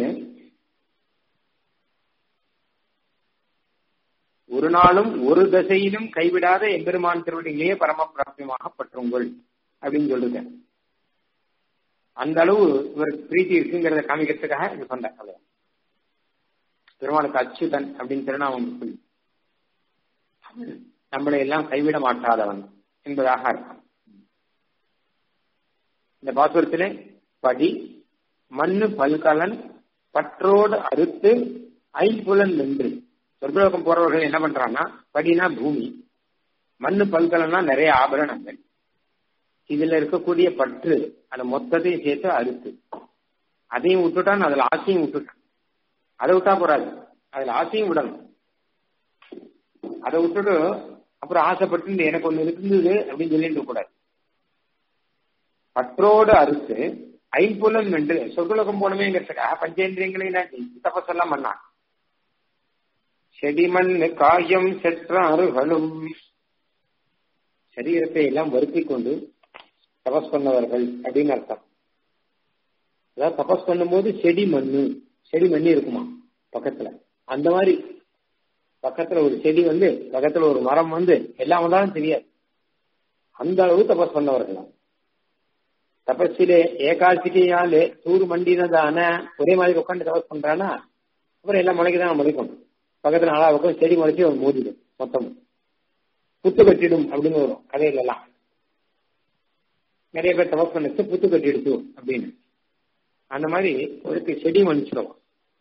ஒரு நாளும் ஒரு தசையிலும் கைவிடாத எம்பெருமான் திருவடியிலேயே பரம பிராப்தியமாக பற்றுங்கள் அப்படின்னு சொல்லுங்க அந்த அளவு இவருக்கு பிரீத்தி இருக்குங்கிறத காமிக்கிறதுக்காக இது சொன்ன கதை பெருமானுக்கு அச்சுதன் அப்படின்னு திருநாமம் சொல்லி நம்மளை எல்லாம் கைவிட மாட்டாதவன் என்பதாக அர்த்தம் இந்த பாசுரத்திலே படி மண்ணு பல்கலன் பற்றோடு அறுத்து ஐம்புலன் நின்று சொர்க்கலோகம் போறவர்கள் என்ன பண்றாங்கன்னா படினா பூமி மண்ணு பல்கலன்னா நிறைய ஆபரணங்கள் இதுல இருக்கக்கூடிய பற்று அதை மொத்தத்தையும் சேர்த்து அறுத்து அதையும் விட்டுட்டான் அதுல ஆசையும் விட்டுட்டான் அதை விட்டா போறாது அதுல ஆசையும் விடணும் அதை விட்டுட்டு அப்புறம் ஆசைப்பட்டு எனக்கு ஒண்ணு இருந்தது அப்படின்னு சொல்லிட்டு கூடாது பற்றோடு அறுத்து ஐம்புலன் என்று சொர்க்கலோகம் போனமேங்கிறதுக்காக பஞ்சேந்திரியங்களை தபசெல்லாம் பண்ணான் செடிமண் காயம் செற்றாறுகளும் சரீரத்தை எல்லாம் வருத்தி கொண்டு தபஸ் பண்ணவர்கள் அப்படின்னு அர்த்தம் அதாவது தபஸ் பண்ணும்போது செடி மண்ணு செடி மண்ணு இருக்குமா பக்கத்துல அந்த மாதிரி பக்கத்துல ஒரு செடி வந்து பக்கத்துல ஒரு மரம் வந்து எல்லாம் வந்தாலும் தெரியாது அந்த அளவு தபஸ் பண்ணவர்களாம் தபஸிலே ஏகாசிக்கையாலே தூர் மண்டினதான ஒரே மாதிரி உட்காந்து தபஸ் பண்றானா அப்புறம் எல்லாம் முளைக்குதான் முளைக்கும் பக்கத்துல நாலா பக்கம் செடி முளைச்சு அவன் மோதிடும் மொத்தம் புத்து கட்டிடும் அப்படின்னு வரும் கதையில எல்லாம் நிறைய பேர் தபஸ் பண்ணிச்சு புத்து கட்டிடுச்சு அப்படின்னு அந்த மாதிரி ஒருக்கு செடி மன்னிச்சிடும்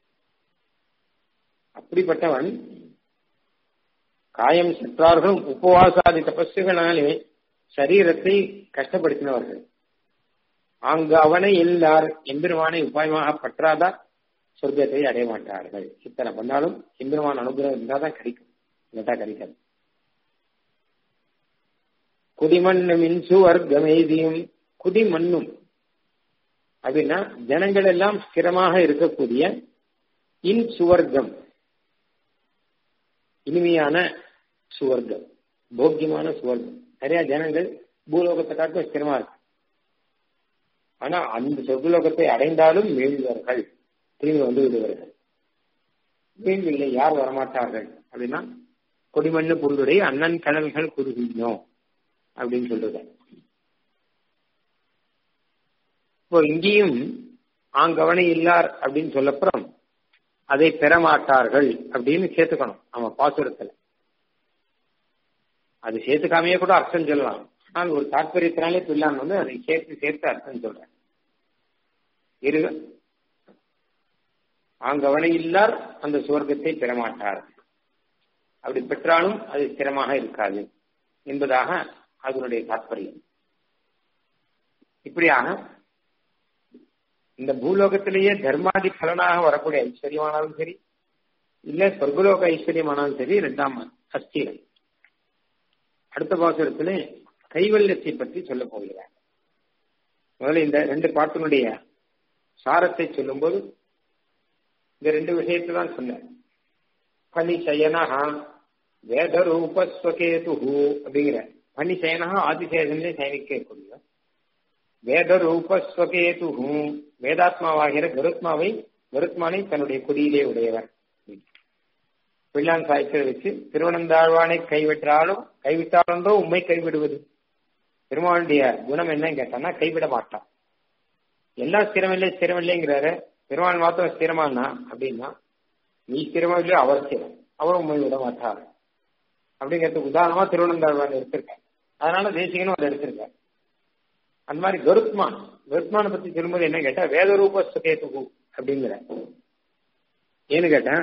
அப்படிப்பட்டவன் காயம் செற்றார்களும் உபவாசாதி தபஸுகளாலே சரீரத்தை கஷ்டப்படுத்தினவர்கள் அங்கு அவனை எல்லார் எம்பெருமானை உபாயமாக பற்றாதார் சொர்க்கத்தை அடைய மாட்டார்கள் இத்தனை பண்ணாலும் எம்பெருமான் அனுகிரகம் இருந்தால் தான் கிடைக்கும் இல்லாட்டா கிடைக்காது குடிமண்ணும் இன்சுவர்க்கமெய்தியும் குடிமண்ணும் அப்படின்னா ஜனங்கள் எல்லாம் ஸ்திரமாக இருக்கக்கூடிய இன் சுவர்க்கம் இனிமையான சுவர்க்கம் போக்கியமான சுவர்க்கம் நிறைய ஜனங்கள் பூலோகத்தை காட்டும் ஸ்திரமா இருக்கு ஆனா அந்த சொர்க்கலோகத்தை அடைந்தாலும் மீழ்வார்கள் திரும்பி வந்து விடுவார்கள் மீள்வில்லை யார் வரமாட்டார்கள் அப்படின்னா கொடிமண்ணு புல்லுடைய அண்ணன் கடல்கள் குறுகினோ அப்படின்னு சொல்றது இப்போ இங்கேயும் ஆங்கவனை இல்லார் அப்படின்னு சொல்லப்புறம் அதை பெறமாட்டார்கள் அப்படின்னு சேர்த்துக்கணும் நம்ம பாசுரத்துல அது சேர்த்துக்காமையே கூட அர்த்தம் சொல்லலாம் ஆனால் ஒரு தாற்பயத்தினாலே பிள்ளான் வந்து அதை சேர்த்து சேர்த்து அர்த்தம் சொல்றேன் இரு ஆங்கவனை இல்லார் அந்த சுவர்க்கத்தை பெறமாட்டார் அப்படி பெற்றாலும் அது ஸ்திரமாக இருக்காது என்பதாக அதனுடைய தாற்பயம் இப்படியாக இந்த பூலோகத்திலேயே தர்மாதி பலனாக வரக்கூடிய ஐஸ்வர்யமானாலும் சரி இல்ல சொர்க்கலோக ஐஸ்வர்யமானாலும் சரி ரெண்டாம் அஸ்திரம் அடுத்த பாசுரத்திலே கைவல்யத்தை பற்றி சொல்ல போகிறார் முதல்ல இந்த ரெண்டு பாட்டினுடைய சாரத்தை சொல்லும்போது இந்த ரெண்டு விஷயத்தை தான் சொன்னார் பனி சயனஹா வேத ரூபஸ்வகேது அப்படிங்கிற பனி சயனஹா ஆதிசேதனே சயனிக்கக்கூடிய வேத ரூபஸ்வகேது வேதாத்மாவாகிற கருத்மாவை கருத்மானை தன்னுடைய குடியிலே உடையவர் பிள்ளான் சாய்ச்சல் வச்சு திருவனந்தாழ்வானை கைவிட்டாலும் கைவிட்டாலோ உண்மை கைவிடுவது பெருமாளுடைய குணம் என்னன்னு கேட்டான்னா கைவிட மாட்டான் எல்லாம் ஸ்திரமில்லை ஸ்திரமில்லைங்கிறாரு பெருமாள் மாத்திரம் ஸ்திரமானா அப்படின்னா நீ ஸ்திரமா இல்லையோ அவர் ஸ்திரம் அவர் உண்மை விட மாட்டார் அப்படிங்கிறதுக்கு உதாரணமா திருவனந்தாழ்வான் எடுத்திருக்காரு அதனால தேசிகனும் அதை எடுத்திருக்காரு அந்த மாதிரி கருத்மான் கருத்மானை பத்தி சொல்லும்போது என்ன கேட்டா வேதரூப சுகேதுகு அப்படிங்கிற ஏன்னு கேட்டேன்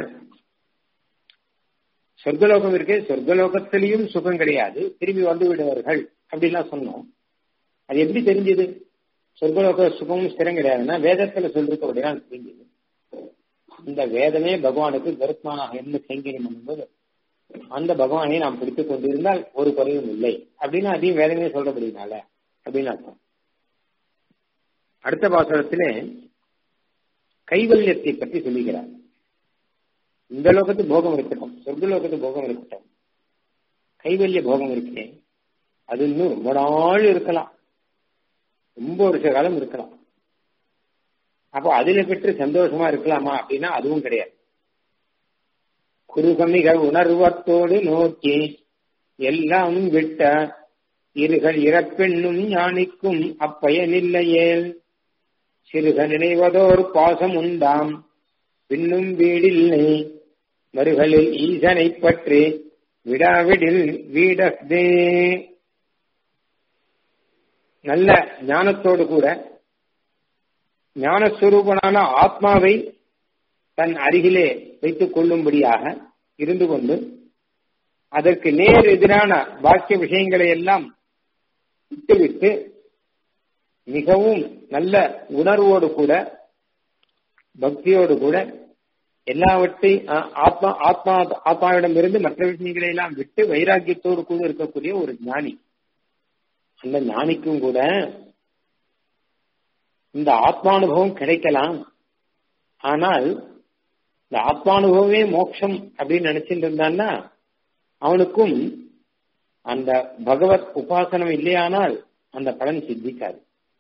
சொர்க்கலோகம் இருக்கு சொர்க்கலோகத்திலையும் சுகம் கிடையாது திரும்பி வந்து விடுவார்கள் அப்படின்லாம் சொன்னோம் அது எப்படி தெரிஞ்சது சொர்க்கலோக சுகமும் ஸ்திரம் கிடையாதுன்னா வேதத்துல சொல்லிருக்க அப்படிதான் தெரிஞ்சது அந்த வேதமே பகவானுக்கு கருத்மானாக இருந்து கைங்கரியம் பண்ணும்போது அந்த பகவானை நாம் பிடித்துக் கொண்டிருந்தால் ஒரு குறையும் இல்லை அப்படின்னு அதையும் வேதமே சொல்றபடினால அப்படின்னு அர்த்தம் அடுத்த பாசனத்திலே கைவல்யத்தை பற்றி சொல்லுகிறார் இந்த லோகத்து போகம் இருக்கட்டும் சொர்க்க லோகத்து போகம் இருக்கட்டும் கைவல்ய போகம் இருக்கேன் அது இன்னும் ரொம்ப நாள் இருக்கலாம் ரொம்ப வருஷ காலம் இருக்கலாம் அப்போ அதுல பெற்று சந்தோஷமா இருக்கலாமா அப்படின்னா அதுவும் கிடையாது குறுகமிக உணர்வத்தோடு நோக்கி எல்லாம் விட்ட இருகள் இறப்பெண்ணும் ஞானிக்கும் அப்பயனில்லையேல் சிறுக நினைவதோர் பாசம் உண்டாம் பின்னும் வீடில்லை மறுகளில் ஈசனை பற்றி விடாவிடில் வீடே நல்ல ஞானத்தோடு கூட ஞானஸ்வரூபனான ஆத்மாவை தன் அருகிலே வைத்துக் கொள்ளும்படியாக இருந்து கொண்டு அதற்கு நேர் எதிரான பாக்கிய விஷயங்களை எல்லாம் விட்டுவிட்டு மிகவும் நல்ல உணர்வோடு கூட பக்தியோடு கூட எல்லாவற்றையும் ஆத்மா ஆத்மா ஆத்மாவிடம் இருந்து மற்ற விஷயங்களை எல்லாம் விட்டு வைராக்கியத்தோடு கூட இருக்கக்கூடிய ஒரு ஞானி அந்த ஞானிக்கும் கூட இந்த ஆத்மானுபவம் கிடைக்கலாம் ஆனால் இந்த ஆத்மானுபவமே மோட்சம் அப்படின்னு நினைச்சிட்டு இருந்தான்னா அவனுக்கும் அந்த பகவத் உபாசனம் இல்லையானால் அந்த பலன் சித்திக்காது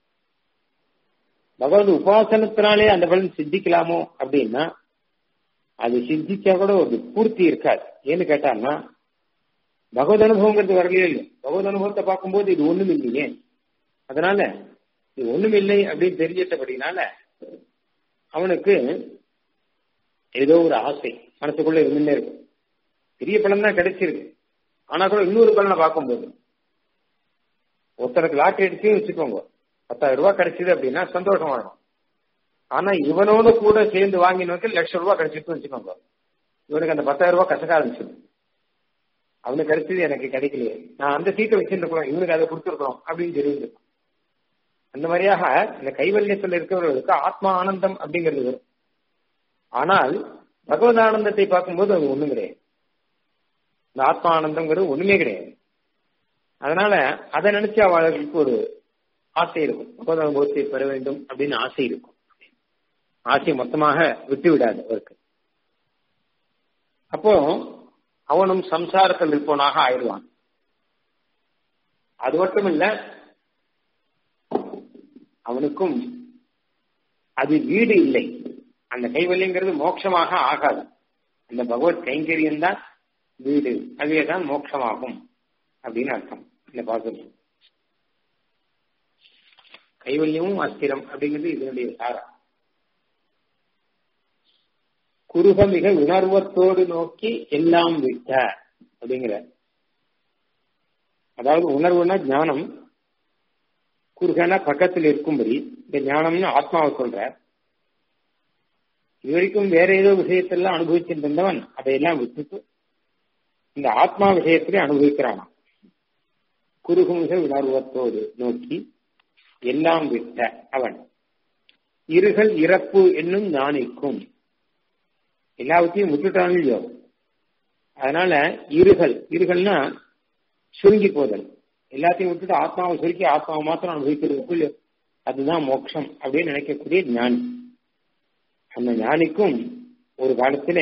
பகவத் உபாசனத்தினாலே அந்த பலன் சித்திக்கலாமோ அப்படின்னா அது சித்திச்சா கூட ஒரு பூர்த்தி இருக்காது ஏன்னு கேட்டான்னா பகவத் அனுபவங்கிறது வரலையே இல்லை பகவத் அனுபவத்தை பார்க்கும்போது இது ஒண்ணும் இல்லையே அதனால இது ஒண்ணும் இல்லை அப்படின்னு தெரிஞ்சிட்டபடினால அவனுக்கு ஏதோ ஒரு ஆசை மனசுக்குள்ள இருந்துட்டே இருக்கும் பெரிய பலன் தான் கிடைச்சிருக்கு ஆனா கூட இன்னொரு பலனை பார்க்கும்போது ஒருத்தருக்கு லாட்டரி அடிச்சு வச்சுக்கோங்க பத்தாயிரம் ரூபாய் கிடைச்சது அப்படின்னா சந்தோஷமா இருக்கும் ஆனா இவனோட கூட சேர்ந்து வாங்கினவங்க லட்சம் ரூபாய் கிடைச்சிட்டு வச்சுக்கோங்க இவனுக்கு அந்த பத்தாயிரம் ரூபாய் கசக்க ஆரம்பிச்சிடும் அவனுக்கு கிடைச்சது எனக்கு கிடைக்கலையே நான் அந்த சீட்டை வச்சிருக்கோம் இவனுக்கு அதை கொடுத்துருக்கோம் அப்படின்னு தெரியுது அந்த மாதிரியாக இந்த கைவல்யத்தில் இருக்கிறவர்களுக்கு ஆத்மா ஆனந்தம் அப்படிங்கிறது வரும் ஆனால் பகவத் ஆனந்தத்தை பார்க்கும்போது அது ஒண்ணும் கிடையாது இந்த ஆத்மா ஆனந்தம்ங்கிறது ஒண்ணுமே கிடையாது அதனால அதை நினைச்சு அவர்களுக்கு ஒரு ஆசை இருக்கும் பகவத் அனுபவத்தை பெற வேண்டும் அப்படின்னு ஆசை இருக்கும் ஆசை மொத்தமாக விட்டு விடாது அவருக்கு அப்போ அவனும் சம்சாரத்தில் இருப்பவனாக ஆயிடுவான் அது மட்டும் இல்ல அவனுக்கும் அது வீடு இல்லை அந்த கைவல்யங்கிறது மோட்சமாக ஆகாது அந்த பகவத் கைங்கரியம் தான் வீடு அதுவே தான் மோட்சமாகும் அப்படின்னு அர்த்தம் இந்த பாசுரம் கைவல்யமும் அஸ்திரம் அப்படிங்கிறது இதனுடைய சாரம் குருக மிக உணர்வத்தோடு நோக்கி எல்லாம் விட்ட அப்படிங்கிற அதாவது உணர்வுனா ஞானம் குறுகனா பக்கத்தில் இருக்கும்படி இந்த ஞானம்னு ஆத்மாவை சொல்ற இது வரைக்கும் வேற ஏதோ விஷயத்தெல்லாம் அனுபவிச்சுட்டு இருந்தவன் அதையெல்லாம் விட்டுட்டு இந்த ஆத்மா விஷயத்திலே அனுபவிக்கிறானாம் குறுகுமிக உணர்வத்தோடு நோக்கி எல்லாம் விட்ட அவன் இருகள் இறப்பு என்னும் ஞானிக்கும் எல்லாவற்றையும் விட்டுட்டான் இல்லையோ அதனால இருகள் இருகள்னா சுருங்கி போதல் எல்லாத்தையும் விட்டுட்டு ஆத்மாவை சுருக்கி ஆத்மாவை மாத்திரம் அனுபவிக்கிறதுக்குள்ள அதுதான் மோட்சம் அப்படின்னு நினைக்கக்கூடிய ஞானி அந்த ஞானிக்கும் ஒரு காலத்துல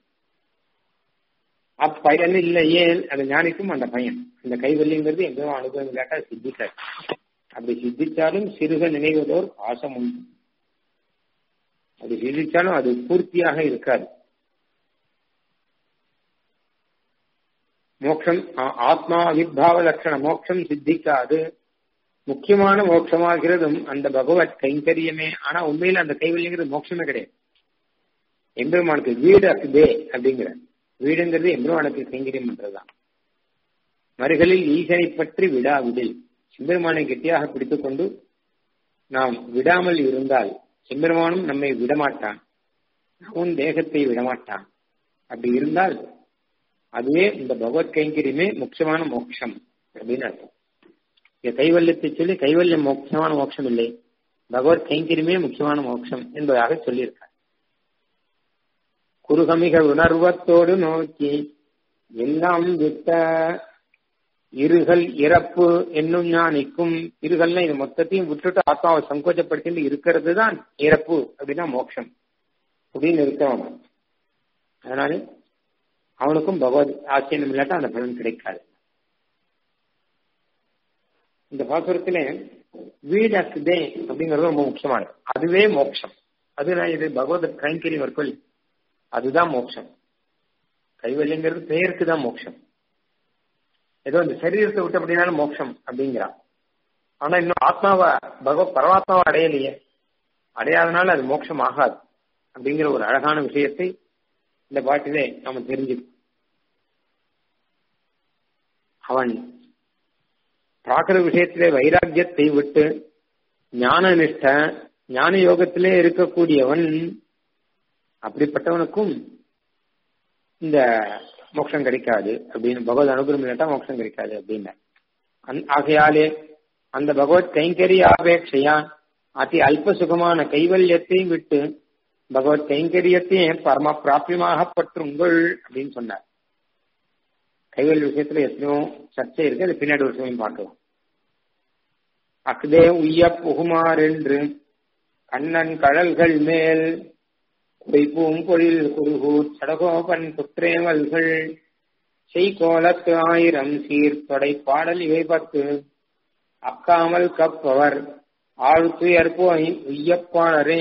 அப்பயன் இல்லையே அந்த ஞானிக்கும் அந்த பையன் அந்த கைவல்லிங்கிறது எங்கேயோ அனுபவம் இல்லாட்டா சித்திக்காது அப்படி சித்திச்சாலும் சிறுக நினைவதோர் பாசம் உண்டு அது சிந்திச்சாலும் அது பூர்த்தியாக இருக்காது மோட்சம் ஆத்மா அவிர்பாவ லட்சண மோட்சம் சித்திக்காது முக்கியமான மோட்சமாகிறதும் அந்த பகவத் கைங்கரியமே ஆனா உண்மையில அந்த கைவல்யங்கிறது மோட்சமே கிடையாது எம்பெருமானுக்கு வீடு அக்குதே அப்படிங்கிற வீடுங்கிறது எம்பெருமானுக்கு கைங்கரியம் பண்றதுதான் மறுகளில் ஈசனை பற்றி விடாவிடில் எம்பெருமானை கெட்டியாக பிடித்துக் கொண்டு நாம் விடாமல் இருந்தால் எம்பெருமானும் நம்மை விடமாட்டான் அவன் தேகத்தை விடமாட்டான் அப்படி இருந்தால் அதுவே இந்த பகவத் கைங்கரியமே முக்கியமான மோட்சம் அப்படின்னு அர்த்தம் இங்க கைவல்யத்தை சொல்லி கைவல்யம் முக்கியமான மோட்சம் இல்லை பகவத் கைங்கரியமே முக்கியமான மோட்சம் என்பதாக சொல்லியிருக்கார் குருகமிக உணர்வத்தோடு நோக்கி எல்லாம் விட்ட இருகள் இறப்பு என்னும் ஞானிக்கும் இருகல்னா இது மொத்தத்தையும் விட்டுட்டு ஆத்மாவை சங்கோச்சப்படுத்திட்டு இருக்கிறது தான் இறப்பு அப்படின்னா மோட்சம் அப்படின்னு இருக்கிறவன் அதனால அவனுக்கும் பகவத் ஆச்சரியம் இல்லாட்டா அந்த பலன் கிடைக்காது இந்த பாசுரத்துல வீடு அசுதே அப்படிங்கிறது ரொம்ப முக்கியமானது அதுவே மோட்சம் அதுதான் இது பகவத் கைங்கரியம் இருக்கல் அதுதான் மோட்சம் கைவல்யங்கிறது பெயருக்கு தான் மோட்சம் ஏதோ இந்த சரீரத்தை விட்டு அப்படின்னாலும் மோட்சம் அப்படிங்கிறான் ஆனா இன்னும் ஆத்மாவை பகவத் பரமாத்மாவை அடையலையே அடையாதனால அது மோட்சம் ஆகாது அப்படிங்கிற ஒரு அழகான விஷயத்தை இந்த பாட்டிலே நாம தெரிஞ்சு அவன் பிராகிருத விஷயத்திலே வைராக்கியத்தை விட்டு ஞான நிஷ்ட ஞான யோகத்திலே இருக்கக்கூடியவன் அப்படிப்பட்டவனுக்கும் இந்த மோட்சம் கிடைக்காது அப்படின்னு பகவத் அனுகிரம் இல்லாட்டா மோட்சம் கிடைக்காது அப்படின்னு ஆகையாலே அந்த பகவத் கைங்கரிய ஆபேட்சையா அதி அல்ப சுகமான கைவல்யத்தை விட்டு பகவத் கைங்கரியத்தையே பரம பிராபியமாக பற்றுங்கள் அப்படின்னு சொன்னார் கைவல்ய விஷயத்துல எத்தனையோ சர்ச்சை இருக்கு அது பின்னாடி ஒரு சமயம் பார்க்கலாம் அக்தே உய்ய புகுமார் என்று கண்ணன் கடல்கள் மேல் குடைப்பூம் பொழில் குருகூர் சடகோபன் குற்றேவல்கள் செய்கோலத்து ஆயிரம் சீர் தொடை பாடல் இவை பத்து அக்காமல் கப்பவர் ஆழ்துயர் போய் உய்யப்பாளரே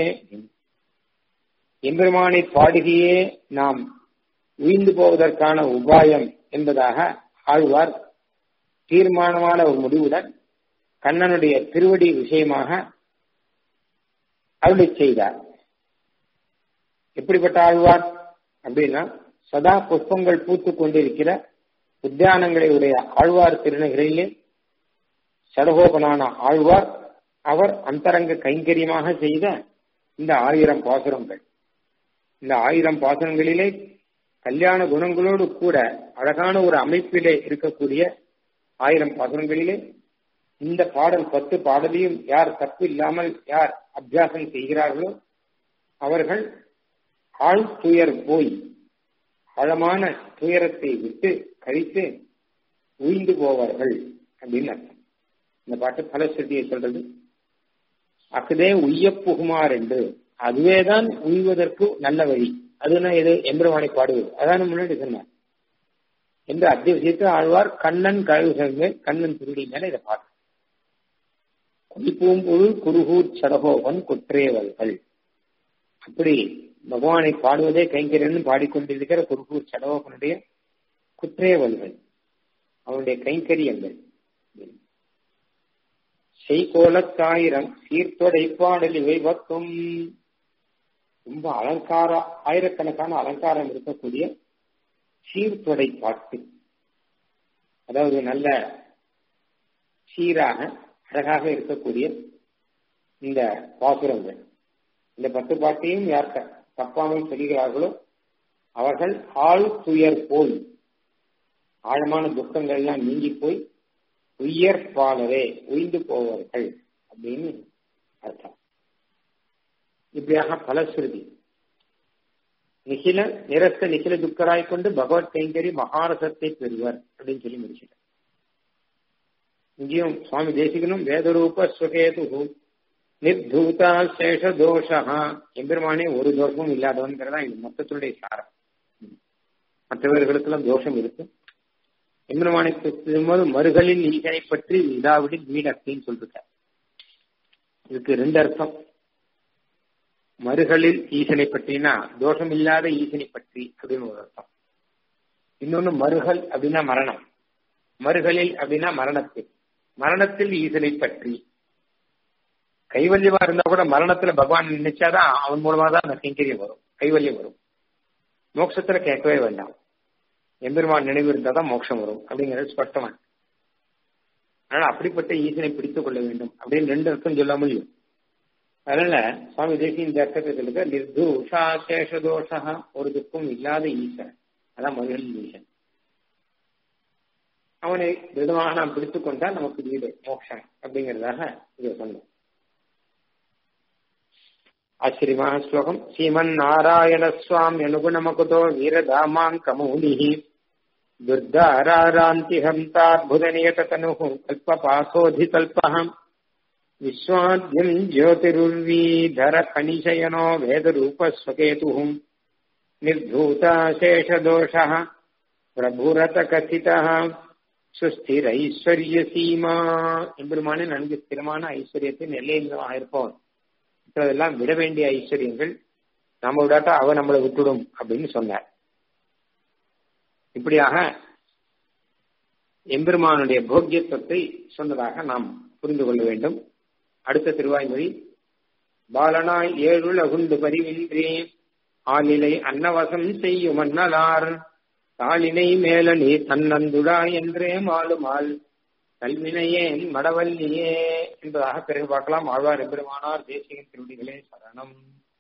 எம்பெருமானை பாடுகையே நாம் உயிர்ந்து போவதற்கான உபாயம் என்பதாக ஆழ்வார் தீர்மானமான ஒரு முடிவுடன் கண்ணனுடைய திருவடி விஷயமாக அருளை செய்தார் எப்படிப்பட்ட ஆழ்வார் அப்படின்னா சதா புஷ்பங்கள் பூத்து கொண்டிருக்கிற உத்தியானங்களை உடைய ஆழ்வார் திருநகரிலே சடகோபனான ஆழ்வார் அவர் அந்தரங்க கைங்கரியமாக செய்த இந்த ஆயிரம் பாசுரங்கள் இந்த ஆயிரம் பாசுரங்களிலே கல்யாண குணங்களோடு கூட அழகான ஒரு அமைப்பிலே இருக்கக்கூடிய ஆயிரம் பாசுரங்களிலே இந்த பாடல் பத்து பாடலையும் யார் தப்பு இல்லாமல் யார் அபியாசம் செய்கிறார்களோ அவர்கள் ஆழ் துயர் போய் ஆழமான துயரத்தை விட்டு கழித்து உயிந்து போவார்கள் அப்படின்னு அர்த்தம் இந்த பாட்டு பலஸ்ருதியை சொல்றது அக்குதே உய்ய புகுமார் என்று அதுவேதான் உய்வதற்கு நல்ல வழி அதுதான் எது எம்பெருமானை பாடுவது அதான் முன்னாடி சொன்னார் என்று அத்திய விஷயத்தை ஆழ்வார் கண்ணன் கழுகு கண்ணன் திருடி மேல இதை பார்க்க குடிப்பூம்புழு குருகூர் சடகோவன் குற்றேவல்கள் அப்படி பகவானை பாடுவதே கைங்கரியன்னு பாடிக்கொண்டிருக்கிற குருகூர் சடகோபனுடைய குற்றேவல்கள் அவனுடைய கைங்கரியங்கள் செய்கோலத்தாயிரம் சீர்த்தொடை பாடல் இவை பத்தும் ரொம்ப அலங்கார ஆயிரக்கணக்கான அலங்காரம் இருக்கக்கூடிய சீர்தொடை பாட்டு அதாவது நல்ல சீராக அழகாக இருக்கக்கூடிய இந்த பாசுரங்கள் இந்த பத்து பாட்டையும் யார் தப்பாமல் சொல்கிறார்களோ அவர்கள் ஆள் துயர் போய் ஆழமான துக்கங்கள் எல்லாம் நீங்கி போய் உயர் பாலவே உய்ந்து போவார்கள் அப்படின்னு அர்த்தம் இப்படியாக பலஸ்ருதி நிகில நிரஸ்த நிகில துக்கராய் கொண்டு பகவத் கைங்கரி மகாரசத்தை பெறுவர் அப்படின்னு சொல்லி முடிச்சிட்டார் இங்கேயும் சுவாமி தேசிகனும் வேதரூப சுகேது நிர்தூதா சேஷ தோஷா எம்பெருமானே ஒரு தோஷமும் இல்லாதவன்கிறதா இது மொத்தத்துடைய சாரம் மற்றவர்களுக்கெல்லாம் தோஷம் இருக்கு எம்பெருமானை போது மறுகளில் ஈகனை பற்றி இதாவிடில் வீடு அப்படின்னு சொல்லிருக்கார் இதுக்கு ரெண்டு அர்த்தம் மறுகளில் ஈசனை பற்றினா தோஷம் இல்லாத ஈசனை பற்றி அப்படின்னு ஒரு அர்த்தம் இன்னொன்னு மறுகள் அப்படின்னா மரணம் மறுகளில் அப்படின்னா மரணத்தில் மரணத்தில் ஈசனை பற்றி கைவல்யமா இருந்தா கூட மரணத்துல பகவான் நினைச்சாதான் அவன் மூலமா தான் அந்த கைங்கரியம் வரும் கைவல்யம் வரும் மோட்சத்துல கேட்கவே வேண்டாம் எம்பெருமான் நினைவு இருந்தா தான் மோட்சம் வரும் அப்படிங்கிறது ஸ்பஷ்டமா அதனால அப்படிப்பட்ட ஈசனை பிடித்துக் கொள்ள வேண்டும் அப்படின்னு ரெண்டு அர்த்தம் சொல்ல முடியும் அதனால சுவாமி தேசி இந்த அர்த்தத்தை சொல்லுங்க நிர்தூஷா சேஷதோஷா ஒரு துக்கம் இல்லாத ஈஸ்வரன் அதான் மதுரன் ஈசன் அவனை திடமாக நாம் பிடித்துக் கொண்டால் நமக்கு வீடு மோட்சம் அப்படிங்கிறதாக இதை சொன்னோம் ஆச்சரியமான ஸ்லோகம் ஸ்ரீமன் நாராயண சுவாமி அனுகுணமகுதோ வீரதாமாங்கமௌனி துர்தாராராந்தி ஹந்தாத்புதநியதனுः கல்பபாசோऽधिकल्पः विश्वाद्यम् ज्योतिरुर्वीधरखनिशयनो वेदरूपस्वकेतुः निर्धूताशेषदोषः प्रभुरतकथितः சுஸ்திர ஐஸ்வர்ய சீமா எம்பெருமானே நன்கு ஸ்திரமான ஐஸ்வர்யத்தின் எல்லையாக இருப்போம் மற்றதெல்லாம் விட வேண்டிய ஐஸ்வர்யங்கள் நம்ம விடாட்டா அவ நம்மளை விட்டுடும் அப்படின்னு சொன்னார் இப்படியாக எம்பெருமானுடைய போக்கியத்துவத்தை சொன்னதாக நாம் புரிந்து கொள்ள வேண்டும் அடுத்த திருவாய்மொழி பாலனாய் ஏழுல குண்டு பரிவின்றி ஆளிலை அன்னவசம் செய்யும் அன்னலார் தாளினை மேலனி தன்னந்துடா என்றே மாலுமால் கல்வினையேன் மடவல்லியே என்பதாக பிறகு பார்க்கலாம் ஆழ்வார் எம்பெருமானார் தேசிய திருடிகளே சரணம்